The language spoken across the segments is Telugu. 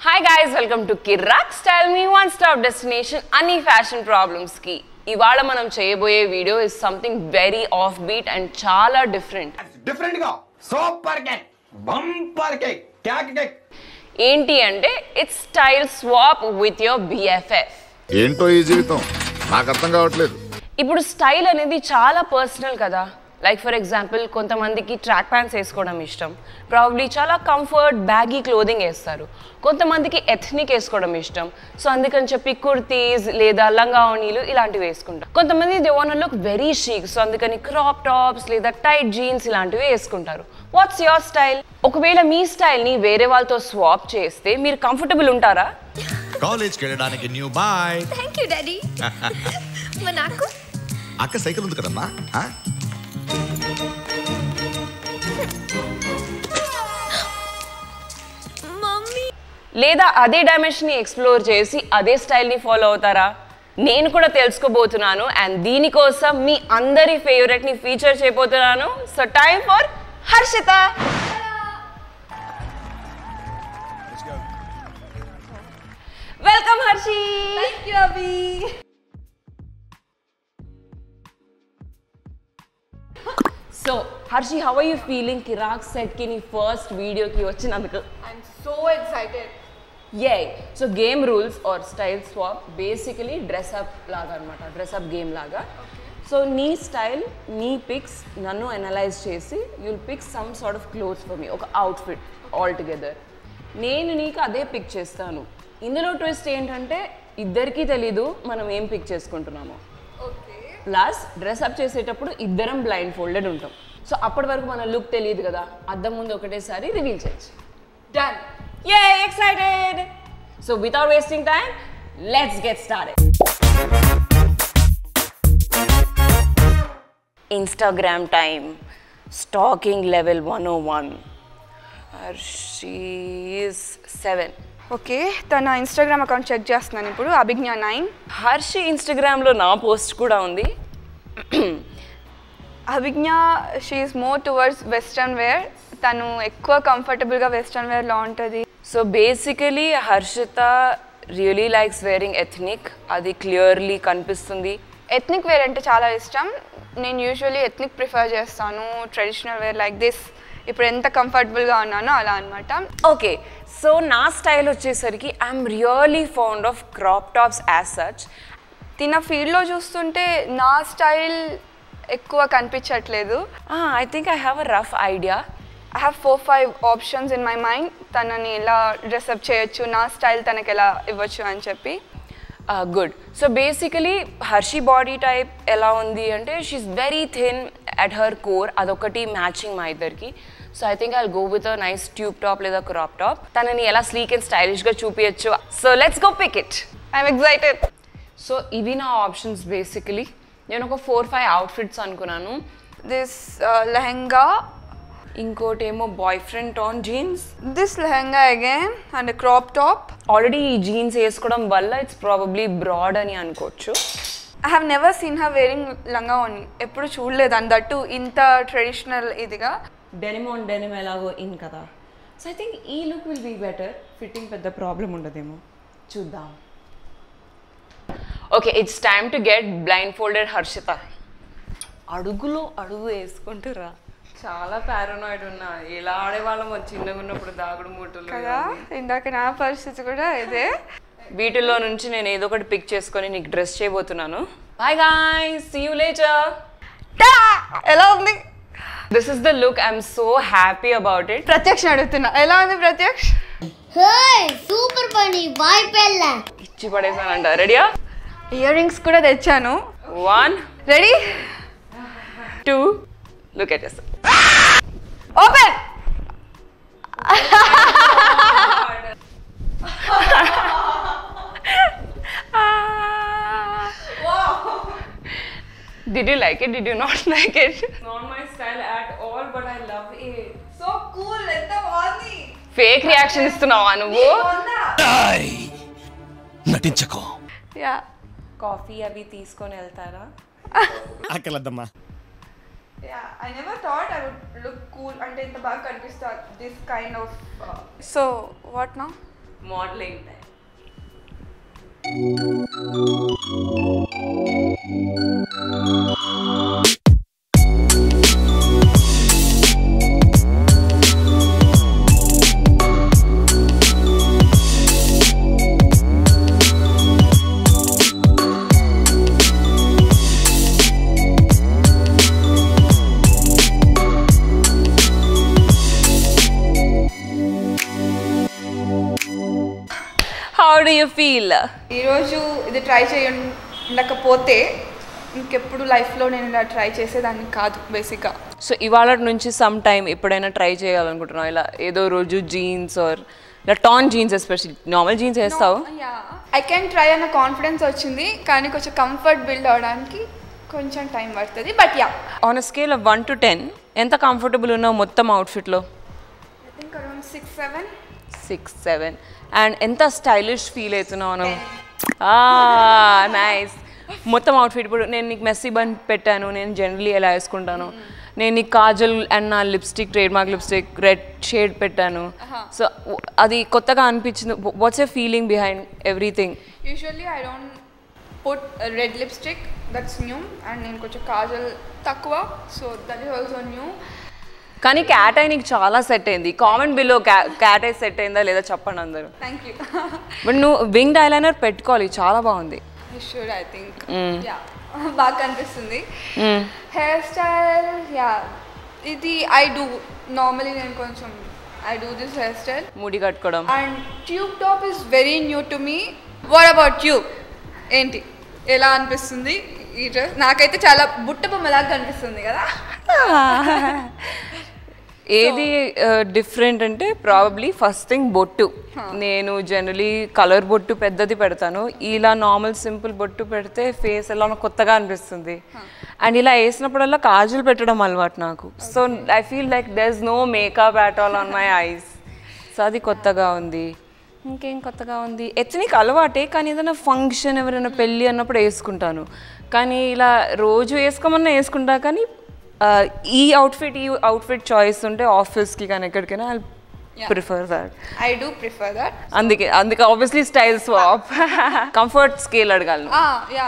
Hi guys welcome to Kirrak style మీ వన్ స్టాప్ డెస్టినేషన్ అన్ని ఫ్యాషన్ ప్రాబ్లమ్స్ కి ఇవాళ మనం చేయబోయే video is something very off beat and చాలా డిఫరెంట్ డిఫరెంట్ గా super cake bumper cake cake cake ఏంటి అంటే it's style swap with your BFF ఏంటో ఈ జీవితం నాకు అర్థం కావట్లేదు ఇప్పుడు స్టైల్ అనేది చాలా పర్సనల్ కదా లైక్ ఫర్ ఎగ్జాంపుల్ కొంతమందికి ట్రాక్ ప్యాంట్స్ వేసుకోవడం ఇష్టం ప్రాబ్లీ చాలా కంఫర్ట్ బ్యాగీ క్లోదింగ్ వేస్తారు కొంతమందికి ఎథ్నిక్ వేసుకోవడం ఇష్టం సో అందుకని చెప్పి కుర్తీస్ లేదా లంగావణీలు ఇలాంటివి వేసుకుంటారు కొంతమంది they want look very chic so అందుకని క్రాప్ టాప్స్ లేదా టైట్ జీన్స్ ఇలాంటివి వేసుకుంటారు వాట్స్ యువర్ స్టైల్ ఒకవేళ మీ స్టైల్ని వేరే వాళ్ళతో స్వాప్ చేస్తే మీరు కంఫర్టబుల్ ఉంటారా కాలేజ్కి వెళ్ళడానికి new boy thank you daddy మరి నాకు అక్క సైకిల్ ఉంది కదమ్మా ఆ? మమ్మీ లేదా అదే డైమెన్షన్ని ఎక్స్ప్లోర్ చేసి అదే స్టైల్ని ఫాలో అవుతారా నేను కూడా తెలుసుకోబోతున్నాను అండ్ దీనికోసం మీ అందరి ఫేవరెట్ని ఫీచర్ చేయబోతున్నాను so time for Harshitha welcome Harshi thank you Abhi so Harshi how are you feeling Kirrak set కి నీ ఫస్ట్ వీడియోకి వచ్చినందుకు ఐఎమ్ సో ఎక్సైటెడ్ ఏ so game rules are style swap basically dress up లాగా అనమాట డ్రెస్అప్ గేమ్ లాగా సో నీ స్టైల్ నీ పిక్స్ నన్ను అనలైజ్ చేసి you'll pick some sort of clothes for me ఒక అవుట్ఫిట్ ఆల్ టుగెదర్ నేను నీకు అదే పిక్ చేస్తాను ఇందులో ట్విస్ట్ ఏంటంటే ఇద్దరికీ తెలీదు మనం ఏం పిక్ చేసుకుంటున్నామో ఓకే ప్లస్ డ్రెస్అప్ చేసేటప్పుడు ఇద్దరం బ్లైండ్ ఫోల్డెడ్ ఉంటాం సో అప్పటి వరకు మన లుక్ తెలియదు కదా అద్దం ముందు ఒకటేసారి రివీల్ చేయొచ్చు done Yay, excited! So without wasting time, let's get started. Instagram time. Stalking level 101. She is 7. Okay తన ఇన్స్టాగ్రామ్ అకౌంట్ చెక్ చేస్తున్నాను ఇప్పుడు అభిజ్ఞ నైన్ హర్షి ఇన్స్టాగ్రామ్లో నా పోస్ట్ కూడా ఉంది Abhigna she's more towards western wear తను ఎక్కువ కంఫర్టబుల్గా వెస్ట్రన్ వేర్లో ఉంటుంది so basically Harshitha really likes wearing ethnic అది క్లియర్లీ కనిపిస్తుంది ఎథ్నిక్ వేర్ అంటే చాలా ఇష్టం నేను యూజువలీ ఎథ్నిక్ ప్రిఫర్ చేస్తాను ట్రెడిషనల్ వేర్ లైక్ దిస్ ఇప్పుడు ఎంత కంఫర్టబుల్గా ఉన్నానో అలా అనమాట ఓకే సో నా స్టైల్ వచ్చేసరికి I'm really fond of crop tops as such తిన ఫీల్డ్లో చూస్తుంటే నా స్టైల్ ఎక్కువ కనిపించట్లేదు I think I have a rough idea I have four five options in my mind తనని ఎలా డ్రెస్అప్ చేయొచ్చు నా స్టైల్ తనకి ఎలా ఇవ్వచ్చు అని చెప్పి good so basically Harshi body type ఎలా ఉంది అంటే she's very thin at her core అదొకటి మ్యాచింగ్ మా ఇద్దరికి so I think I go with a nice tube top లేదా క్రాప్ టాప్ తనని ఎలా స్లీక్ అండ్ స్టైలిష్గా చూపించచ్చు so let's go pick it I'm excited so ఇవి నా ఆప్షన్స్ బేసికలీ నేను ఒక ఫోర్ ఫైవ్ అవుట్ఫిట్స్ అనుకున్నాను దిస్ లెహంగా ఇంకోటి ఏమో boyfriend tan jeans this lehenga again and crop top already ఈ జీన్స్ వేసుకోవడం వల్ల ఇట్స్ ప్రాబబ్లీ బ్రాడ్ అని అనుకోవచ్చు I have never seen her wearing langa oni ఎప్పుడు చూడలేదు అండ్ దట్టు ఇంత ట్రెడిషనల్ ఇదిగా డెనిమ్ ఆన్ డెనిమ్ ఎలాగో ఇన్ కదా సో ఐ థింక్ ఈ look will be better fitting పెద్ద ప్రాబ్లం ఉండదేమో చూద్దాం okay it's time to get blind folded Harshitha అడుగులో అడుగు వేసుకుంటురా చాలా పారానాయిడ్ ఉన్నా ఎలా ఆడేవాళ్ళం చిన్నగా ఉన్నప్పుడు దాగుడు మూటలు కదా ఇందాక నా పరిస్థితి కూడా ఇదే వీటిల్లో నుంచి నేను ఏదో ఒకటి పిక్ చేసుకొని నీకు డ్రెస్ చేయబోతున్నాను bye guy see you later ఎలా ఉంది this is the look I'm so happy about it Prathyaksha అడుగుతున్నా ఎలా ఉంది ప్రత్యక్ష్ హేయ్ సూపర్ పని బాయ్ పెళ్ళ ఇచ్చి పడేసానంట రెడీయా ఇయర్ రింగ్స్ కూడా తెచ్చాను one ready two look at yes open Did you like it? Did you not like it? Not my style at all, but I love it. So cool ఎంత బాగుంది ఫేక్ రియాక్షన్ ఇస్తున్నావా నువ్వు నటించకో యా కాఫీ అవి తీసుకొని వెళ్తారా అక్కలద్దమ్మా Yeah, I never thought I would look cool అంటే ఇంత బాగా కనిపిస్తా this kind of so what నా modelling time how do you feel ఈరోజు ఇది ట్రై చేయకపోతే ఇంకెప్పుడు లైఫ్లో నేను ఇలా ట్రై చేసేదాన్ని కాదు బేసిక్గా సో ఇవాళ నుంచి సమ్ టైం ఎప్పుడైనా ట్రై చేయాలనుకుంటున్నావు ఇలా ఏదో రోజు జీన్స్ ఆర్ ఇలా tan jeans especially normal jeans వేస్తావు ఐ క్యాన్ ట్రై అన్న కాన్ఫిడెన్స్ వచ్చింది కానీ కొంచెం కంఫర్ట్ బిల్డ్ అవడానికి కొంచెం టైం పడుతుంది but yeah on scale of one to ten ఎంత కంఫర్టబుల్ ఉన్నావు మొత్తం అవుట్ఫిట్లో I think around six seven six seven and ఎంత స్టైలిష్ ఫీల్ అవుతున్నావు నువ్వు నైస్ మొత్తం అవుట్ఫిట్ ఇప్పుడు నేను నీకు మెస్సీ బన్ పెట్టాను నేను జనరలీ ఎలా వేసుకుంటాను నేను నీకు కాజల్ అండ్ నా lipstick trademark lipstick red shade పెట్టాను సో అది కొత్తగా అనిపించింది what's a feeling behind everything usually I don't put red lipstick that's new and నేను కొంచెం కాజల్ తక్కువ so that is also new కానీ క్యాట్ ఐ నీకు చాలా సెట్ అయింది comment below cat eye set అయిందా లేదా చెప్పండి అందరూ థ్యాంక్ యూ బట్ నువ్వు వింగ్ ఐలైనర్ పెట్టుకోవాలి చాలా బాగుంది షూర్ ఐ థింక్ యా బాగా కనిపిస్తుంది హెయిర్ స్టైల్ యా ఇది ఐ డూ నార్మలీ నేను కొంచెం I do this hairstyle ముడి కట్టుకోవడం and tube top is very new to me what about tube ఏంటి ఎలా అనిపిస్తుంది ఈ డ్రెస్ నాకైతే చాలా బుట్ట బొమ్మలాగా కనిపిస్తుంది కదా ఏది డిఫరెంట్ అంటే ప్రాబబ్లీ ఫస్ట్ థింగ్ బొట్టు నేను జనరలీ కలర్ బొట్టు పెద్దది పెడతాను ఇలా నార్మల్ సింపుల్ బొట్టు పెడితే ఫేస్ ఎలా కొత్తగా అనిపిస్తుంది అండ్ ఇలా వేసినప్పుడల్లా కాజులు పెట్టడం అలవాటు నాకు so I feel like there is no makeup at all on my eyes so అది కొత్తగా ఉంది ఇంకేం కొత్తగా ఉంది ఎత్నిక్ అలవాటే కానీ ఏదైనా ఫంక్షన్ ఎవరైనా పెళ్ళి అన్నప్పుడు వేసుకుంటాను కానీ ఇలా రోజు వేసుకోమన్నా వేసుకుంటా కానీ ఆ, ఈ అవుట్ఫిట్ ఈ అవుట్ఫిట్ చాయిస్ ఉంటే ఆఫీస్కి కానీ ఎక్కడికైనా I prefer that I do prefer that అందుకే అందుకే obviously style swap comfort scale అడగాలి yeah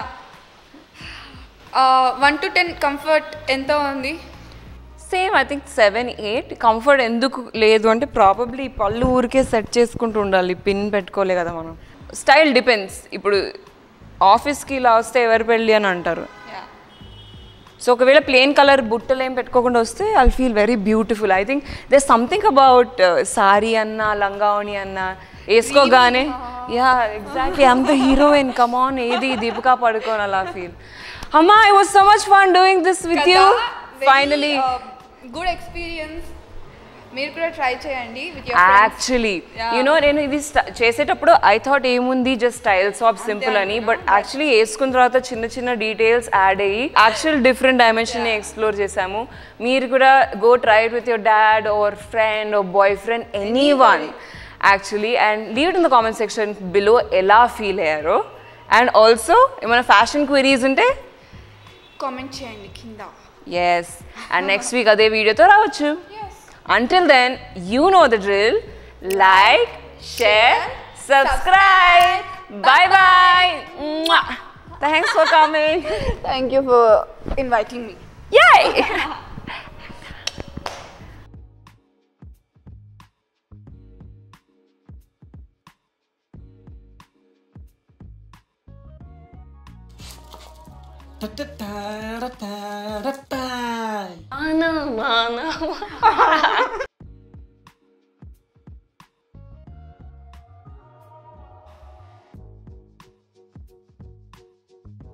one to ten comfort ఎంత ఉంది same I think seven eight comfort ఎందుకు లేదు అంటే ప్రాబబ్లీ పళ్ళు ఊరికే సెట్ చేసుకుంటూ ఉండాలి పిన్ పెట్టుకోలే కదా మనం స్టైల్ డిపెండ్స్ ఇప్పుడు ఆఫీస్కి ఇలా వస్తే ఎవరు పెళ్ళి అని అంటారు యా సో ఒకవేళ ప్లెయిన్ కలర్ బుట్టలు ఏం పెట్టుకోకుండా వస్తే I feel very beautiful I think they something about sari అన్న లంగావణి అన్న వేసుకోగానే yeah exactly I'm the heroine come on ఏది దీపికా పడుకోని అలా ఫీల్ అమ్మా I was so much fun doing this with you finally good experience మీరు కూడా ట్రై చేయండి విత్ యాక్చువల్లీ యూనో నేను ఇది sta- చేసేటప్పుడు ఐ థాట్ ఏముంది జస్ట్ స్టైల్ సాఫ్ సింపుల్ అని బట్ యాక్చువల్లీ వేసుకున్న తర్వాత చిన్న చిన్న డీటెయిల్స్ యాడ్ అయ్యి యాక్చువల్ డిఫరెంట్ డైమెన్షన్ ఎక్స్ప్లోర్ చేసాము మీరు కూడా go try it with your dad or friend or boyfriend any one actually and leave in the comment section below ఎలా ఫీల్ అయ్యారో అండ్ ఆల్సో ఏమైనా ఫ్యాషన్ క్వరీస్ ఉంటే కామెంట్ చేయండి కింద ఎస్ అండ్ నెక్స్ట్ వీక్ అదే వీడియోతో రావచ్చు until then you know the drill like share subscribe bye bye thanks for coming thank you for inviting me yay Ta-ta-ta-ta-ta-ta. మానవ